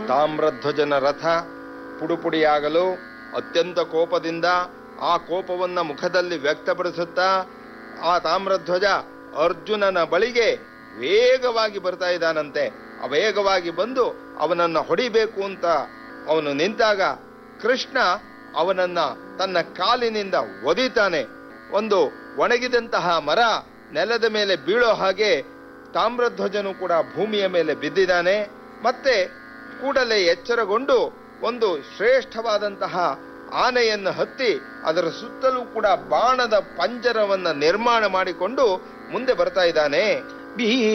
ತಾಮ್ರಧ್ವಜನ ರಥ ಪುಡುಪುಡಿಯಾಗಲು ಅತ್ಯಂತ ಕೋಪದಿಂದ ಆ ಕೋಪವನ್ನ ಮುಖದಲ್ಲಿ ವ್ಯಕ್ತಪಡಿಸುತ್ತಾ ಆ ತಾಮ್ರಧ್ವಜ ಅರ್ಜುನನ ಬಳಿಗೆ ವೇಗವಾಗಿ ಬರ್ತಾ ಇದ್ದಾನಂತೆ ಆ ವೇಗವಾಗಿ ಬಂದು ಅವನನ್ನ ಹೊಡಿಬೇಕು ಅಂತ ಅವನು ನಿಂತಾಗ ಕೃಷ್ಣ ಅವನನ್ನ ತನ್ನ ಕಾಲಿನಿಂದ ಒದಿತಾನೆ ಒಂದು ಒಣಗಿದಂತಹ ಮರ ನೆಲದ ಮೇಲೆ ಬೀಳೋ ಹಾಗೆ ತಾಮ್ರಧ್ವಜನು ಕೂಡ ಭೂಮಿಯ ಮೇಲೆ ಬಿದ್ದಿದ್ದಾನೆ ಮತ್ತೆ ಕೂಡಲೇ ಎಚ್ಚರಗೊಂಡು ಒಂದು ಶ್ರೇಷ್ಠವಾದಂತಹ ಆನೆಯನ್ನು ಹತ್ತಿ ಅದರ ಸುತ್ತಲೂ ಕೂಡ ಬಾಣದ ಪಂಜರವನ್ನ ನಿರ್ಮಾಣ ಮಾಡಿಕೊಂಡು ಮುಂದೆ ಬರ್ತಾ ಇದ್ದಾನೆ ಬೀ